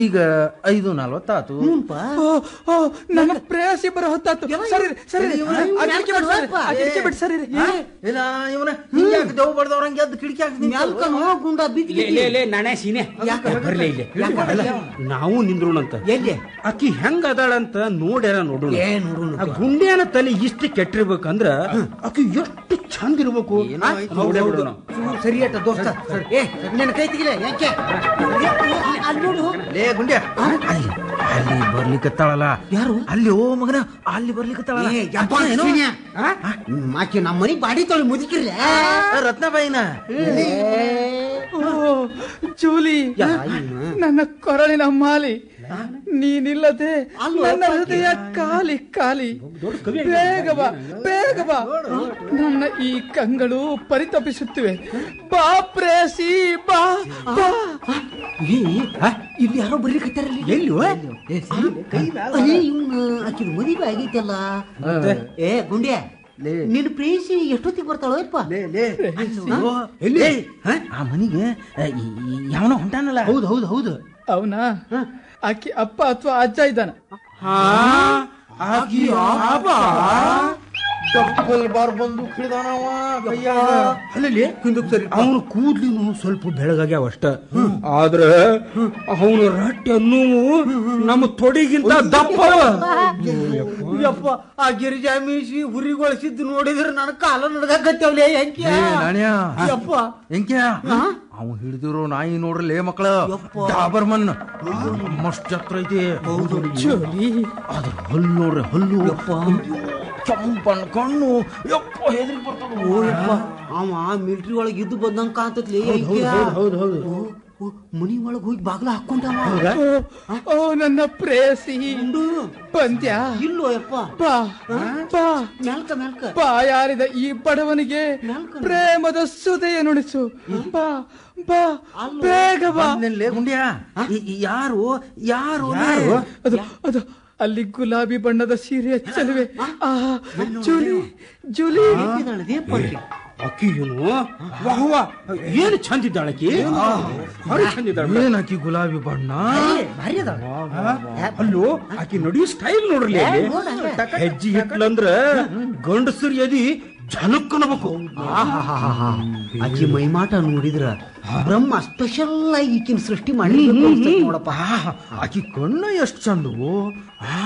ಈಗ ಐದು ನಲ್ವತ್ತಾತು ಓ, ಓ, ನನ್ನ ಪ್ರೇಯಸಿ ಬರೋ ಹೊತ್ತಾತು ಸರಿ ರೀ, ಸರಿ ರೀ. ಇವ್ನ- ಆ ಕಿಟಕಿ ಬಿಟ್ಟು ಸರಿ, ಆ ಕಿಟಕಿ ಬಿಟ್ಟು ಸರಿ ರೀ. ಇಲ್ಲ ಇವನ ಹಿಂಗ್ಯಾಕೆ ದೇವ್ ಬಡ್ದವ್ರಂಗೆ ಎದ್ದು ಕಿಟಕಿ ಹಾಕಿ ಮ್ಯಾಲ್ಕನ್ ಗುಂಡ ಬಿದ್ದು ಲೇ ಲೇ ಲೇ ನಾನೇ ಸೀನೆ ಬರ್ಲಿ ಇಲ್ಲಿ ಅಲ್ಲ, ನಾವು ನಿಂದ್ರೋಣಂತ ಎಲ್ಲಿ ಆಕಿ ಹೆಂಗ್ ಅದಾಳಂತ ನೋಡ್ಯಾರ ನೋಡೋಣ ಏ ನೋಡೋಣ ಆ ಗುಂಡ್ಯಾನ ತಲೆ ಇಷ್ಟು ಕೆಟ್ಟಿರ್ಬೇಕಂದ್ರ ಆಕಿ ಎಷ್ಟು ಚಂದ ಇರ್ಬೇಕು ಆ, ನೋಡೇ ಬಿಡೋಣ ಸರಿ ಆಟ ದೋಸ್ತ ಏ ನಿನ್ನ ಕೈ ತೆಗಿಲೆ ಯಾಕೆ ಅಲ್ಲಿ ನೋಡು ಲೇ ಗುಂಡ್ಯ ಅಲ್ಲಿ ಅಲ್ಲಿ ಬರ್ಲಿಕ್ಕತ್ತಾಳಲ್ಲ ಯಾರು? ಅಲ್ಲಿ ಓ ಮಗನ ಅಲ್ಲಿ ಬರ್ಲಿಕ್ಕತ್ತಾಳಲ್ಲ ಏ, ಯಪ್ಪ, ಏನು? ಸೀನ್ಯ. ನಿಮ್ಮ ಆಕೆ ನಮ್ಮ ಮನೆಗೆ ಬಾಡಿ ತೊಳಿ ಮುದುಕಿರ್ಲೆ ಆ, ರತ್ನಬಾಯಿನ ಓ, ಜೂಲಿ ನನ್ನ ಕೊರಳಿನ ಮಾಲಿ ನೀನಿಲ್ಲದೆ ನನ್ನ ಹೃದಯ ಖಾಲಿ ಖಾಲಿ ಬೇಗ ಬಾ ಬೇಗ ಬಾ ನನ್ನ ಈ ಕಂಗಳು ಪರಿತಪಿಸುತ್ತಿವೆ ಬಾ ಪ್ರೇಯಸಿ ಬಾ ಬಾ ಇಲ್ಲಿ ಯಾರೋ ಬರ್ಲಿಕತ್ತಾರಲ್ಲಿ ಎಲ್ಲಿ ಅದೇ ಇವ್ನು ಆಕಿನ ಮದುವೆ ಆಗೈತಲ್ಲ ಏ ಗುಂಡ್ಯ ನಿನ್ನ ಪ್ರೇಯಸಿ ಎಷ್ಟೊತ್ತಿಗೆ ಬರ್ತಾಳೋ ಯಪ್ಪ ಓ, ಎಲ್ಲಿ ಹ? ಆ ಮನಿಗೆ ಆ, ಈ- ಈ- ಯಾವನೋ ಹೊಂಟಾನಲ್ಲ ಹೌದು ಹೌದು ಹೌದು ಅವನ ಆಕಿ ಅಪ್ಪ ಅಥವಾ ಅಜ್ಜ ಇದ್ದಾನ ಡಬ್ಬಲ್ ಬಾರ್ ಬಂದು ಹಿಡ್ದಾನವ ಕೈಯಾಗ ಅಲ್ಲಿ ಅವನು ಕೂದ್ಲಿನು ಸ್ವಲ್ಪ ಬೆಳಗಾಗ್ಯಾವ ಅಷ್ಟ ಆದ್ರ ಅವನು ರಟ್ಟೆ ನೋವು ನಮ್ಮ ತೊಡಿಗಿಂತ ದಪ್ಪ ಯಪ್ಪ ಆ ಗಿರಿಜಾ ಮೀಸಿ ಹುರಿಗೊಳಿಸಿದ್ದು ನೋಡಿದ್ರೆ ನನ್ನ ಕಾಲ ನಡ್ಗತ್ತವ್ಲೆ ಹೆಂಕಿ ಏ, ನಾಣ್ಯ ಯಪ್ಪ ಎಂಕ್ಯ ಅವ ಹಿಡಿದಿರೋ ನಾಯಿ ನೋಡ್ರಲೇ ಮಕ್ಕಳ ಡಾಬರ್ಮನ್ ಮಸ್ತ್ ಎತ್ತರ ಐತಿ ಜೋಲಿ ಅದ್ರ ಹಲ್ಲು ನೋಡ್ರಿ ಹಲ್ಲು ಚಂಪನ್ ಕಣ್ಣು ಯಪ್ಪ ಹೆದರಿ ಬರ್ತದ ಓ ಯಪ್ಪ ಅವ ಮಿಲಿಟರಿ ಒಳಗೆ ಇದ್ದು ಬಂದಂಗ ಕಾಂತತ್ಲಿ ಹೌದು ಹೌದು ಮನಿ ಒಳಗ್ ಹೋಗಿ ಬಾಗ್ಲ ಹಾಕೊಂಡವ ಓ, ಓ ನನ್ನ ಪ್ರೇಯಸಿ ಪಂದ್ಯ ಇಲ್ಲೋ ಯಪ್ಪ ಬಾ ಬಾ ಮೆಲ್ಕ ಮೆಲ್ಕ ಬಾಯಾರಿದ ಈ ಬಡವನಿಗೆ ಪ್ರೇಮದ ಸುದೆಯ ನುಡಿಸು ಬಾ ಬಾ ಬೇಗ ಬಾ ಬಂದ್ನಲ್ಲೇ ಗುಂಡ್ಯ ಈ- ಈ ಯಾರು ಯಾರು ಅದು ಅದು ಅಲ್ಲಿ ಗುಲಾಬಿ ಬಣ್ಣದ ಸೀರೆಯ ಚೆಲುವೆ ಆ ಜೂಲಿ ಜೂಲಿ ಅಕ್ಕಿ ಏನು ವಾಹ್ ವಾಹ್, ಏನು ಚಂದ ಇದ್ದಾಳಕಿ ಭಾರಿ ಚಂದ ಇದ್ದಾಳ ಏನ್ ಹಾಕಿ ಗುಲಾಬಿ ಬಣ್ಣ ಭಾರಿ ಅದ ಅಲ್ಲೋ ಆಕಿ ನಡೆಯೋ ಸ್ಟೈಲ್ ನೋಡ್ರಿ ಅಲ್ಲಿ. ಹೆಜ್ಜೆ ಇಟ್ಲಂದ್ರ ಗಂಡಸರ್ ಎದಿ ಜನಕ್ ಅನ್ಬೇಕು ಆಕಿ ಮೈಮಾಟ ನೋಡಿದ್ರ ಬ್ರಹ್ಮ ಸ್ಪೆಷಲ್ ಆಗಿ ಈಕಿನ ಸೃಷ್ಟಿ ಮಾಡಿ ನೋಡಪ್ಪ ಆಹ್, ಆಕಿ ಕಣ್ಣು ಎಷ್ಟು ಚಂದವು ಆ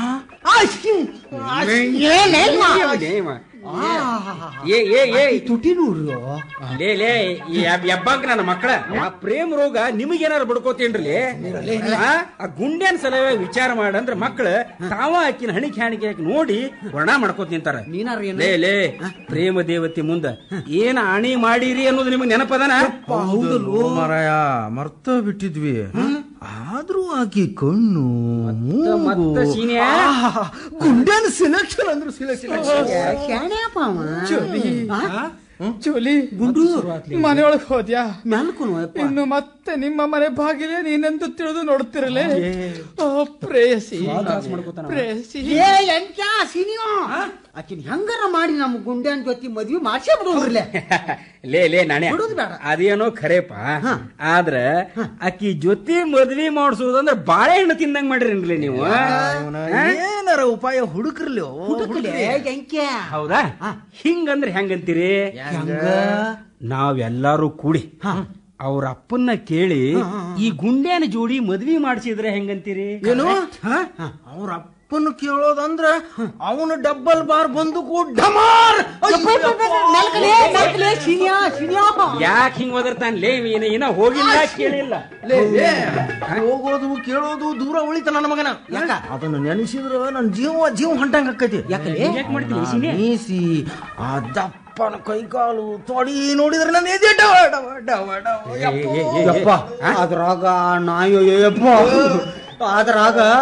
ಏ ಏ ಏ ತುಟಿ ನೋಡ್ರಿ ಲೇ ಲೇ ಈ ಯಬ್- ಯಬ್ಬಾಕ್ ನನ್ನ ಮಕ್ಕಳ ಆ ಪ್ರೇಮ ರೋಗ ನಿಮಗೇನಾರು ಬಡ್ಕೋತೇನ್ರಿ ಆ ಆ ಗುಂಡ್ಯಾನ್ ಸಲುವಾಗಿ ವಿಚಾರ ಮಾಡಂದ್ರ ಮಕ್ಕಳು ತಾವ ಆಕಿನ ಹಣಿಕೆ ಹಾಣಿಕೆ ಹಾಕಿ ನೋಡಿ ವರ್ಣ ಮಾಡ್ಕೋತ ನಿಂತಾರ ನೀನಾರ ಏನು? ಲೇ ಲೇ ಪ್ರೇಮ ದೇವತೆ ಮುಂದ ಏನ್ ಆಣಿ ಮಾಡಿರಿ ಅನ್ನೋದು ನಿಮಗ್ ನೆನಪದನ ಹೌದಲ್ವೋ ಮಾರಾಯ ಮರ್ತ ಬಿಟ್ಟಿದ್ವಿ ಆದ್ರೂ ಆಕಿ ಕಣ್ಣು ಮೂಗು ಮತ್ತ ಸೀನ್ಯ? ಆಹ್, ಗುಂಡ್ಯಾನ ಸಿಲೆಕ್ಷನ್ ಅಂದ್ರು ಸಿಲೆಕ್ಷನ್ ಶಾಣ್ಯಪ್ಪ ಅವ ಜೂಲಿ ಜೂಲಿ ಗುಂಡು ಮನೆಯೊಳಗೆ ಹೋದ್ಯಾ ಮೆಲ್ಕುನು ಯಪ್ಪ ಇನ್ನು ಮತ್ತೆ ನಿಮ್ಮ ಮನೆ ಬಾಗಿಲೇ ನೀನೆಂದು ತಿಳಿದು ನೋಡುತ್ತಿರಲೇ ಓ ಪ್ರೇಯಸಿ ಪ್ರೇಯಸಿ ಏ ಎಂಕ ಸಿನಿಯೋ ಆಕಿನ ಹೆಂಗಾರ ಮಾಡಿ ನಮ್ಮ ಗುಂಡ್ಯಾನ್ ಜೊತೆ ಮದ್ವಿ ಮಾಡ್ಸೇ ಬಿಡೋರ್ಲೆ ಲೇ ಲೇ ನಾಣೆ ಬಿಡುದು ಬೇಡ. ಅದೇನೋ ಖರೇಪ ಆದ್ರ ಆಕಿ ಜೊತೆ ಮದ್ವಿ ಮಾಡ್ಸೋದಂದ್ರ ಬಾಳೆಹಣ್ಣು ತಿಂದಂಗ್ ಮಾಡಿರೇನ್ರಿ ನೀವು ಏನಾರ ಉಪಾಯ ಹುಡುಕ್ರಲಿ ಹುಡುಕ್ಲೆ ಎಂಕೆ ಹೌದಾ ಹಿಂಗಂದ್ರೆ ಹೆಂಗಂತೀರಿ ನಾವೆಲ್ಲಾರು ಕೂಡಿ ಅವ್ರ ಅಪ್ಪನ್ನ ಕೇಳಿ ಈ ಗುಂಡ್ಯಾನ ಜೋಡಿ ಮದ್ವಿ ಮಾಡಿಸಿದ್ರೆ ಹೆಂಗಂತೀರಿ ಏನು ಅವ್ರ ಅಪ್ಪನ ಕೇಳೋದಂದ್ರ ಅವನು ಡಬ್ಬಲ್ ಬಾರ್ ಬಂದು ಡಮಾರ್ ಮೆಲ್ಕಲೆ ಮೆಲ್ಕಲೆ ಸಿನಿಯಾ ಸಿನಿಯಾ ಯಾಕೆ ಹಿಂಗ್ ಒದರ್ತಾನ ಲೇ ಏನ ಏನ ಹೋಗಿಲ್ಲ ಕೇಳಿಲ್ಲ ಹೋಗೋದು ಕೇಳೋದು ದೂರ ಉಳಿತ ನನ್ನ ಮಗನ ಅದನ್ನ ನೆನೆಸಿದ್ರ ನನ್ ಜೀವ ಜೀವ ಹೊಂಟಂಗ ಆಕೈತಿ ಯಾಕಲೆ ಯಾಕೆ ಮಾಡ್ತೀನಿ ಸೀನೆ ಮೀಸಿ ಆ ದಪ್ಪನ ಕೈಕಾಲು ತೊಡಿ ನೋಡಿದ್ರೆ ನನ್ನ ಎದೆ ಡವ ಡವ ಡವ ಡವ ಯಪ್ಪ. ಯಪ್ಪ ಅದ್ರಾಗ ನಾಯೋ ಯಪ್ಪ ಅದ್ರಾಗ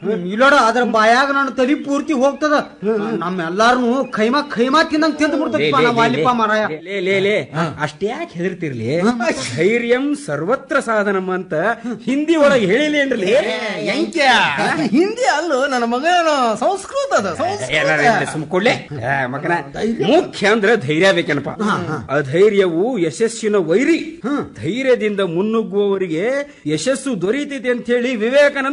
ಇಲ್ಲೋಡ ಅದ್ರ ಬಾಯಾಗ ನನ್ನ ತಲಿ ಪೂರ್ತಿ ಹೋಗ್ತದ ನಮ್ಮೆಲ್ಲಾರು ಖೈಮಾ ಖೈಮಾ ತಿನ್ನಂಗ್ ತಿಂದು ಲೇ, ಬಿಡ್ತದಪ್ಪ ಲೇ, ನಾವ್ ಅಲ್ಲಿಪ್ಪ ಲೇ, ಮಾರಾಯ ಲೇ, ಲೇ, ಲೇ. ಅಷ್ಟ್ಯಾಕ್ ಹೆದರ್ತಿರ್ಲಿ ಧೈರ್ಯಂ ಸರ್ವತ್ರ ಸಾಧನಂ ಅಂತ ಹಿಂದಿ ಒಳಗೆ ಹೇಳಿಲ್ಲೇನ್ರಿ ಎಂಕ್ಯ ಹಿಂದಿ ಅಲ್ಲೋ ನನ್ನ ಮಗನ ಸಂಸ್ಕೃತ ಅದ ಸಂಸ್ಕೃತ ಸುಮ್ಕೊಳ್ಳೆ ಮಗನ ಮುಖ್ಯ ಅಂದ್ರೆ ಧೈರ್ಯ ಬೇಕೇನಪ್ಪ ಅಧೈರ್ಯವು ಯಶಸ್ಸಿನ ವೈರಿ ಧೈರ್ಯದಿಂದ ಮುನ್ನುಗ್ಗುವವರಿಗೆ ಯಶಸ್ಸು ದೊರೀತೈತಿ ಅಂತ ಹೇಳಿ ವಿವೇಕಾನಂದ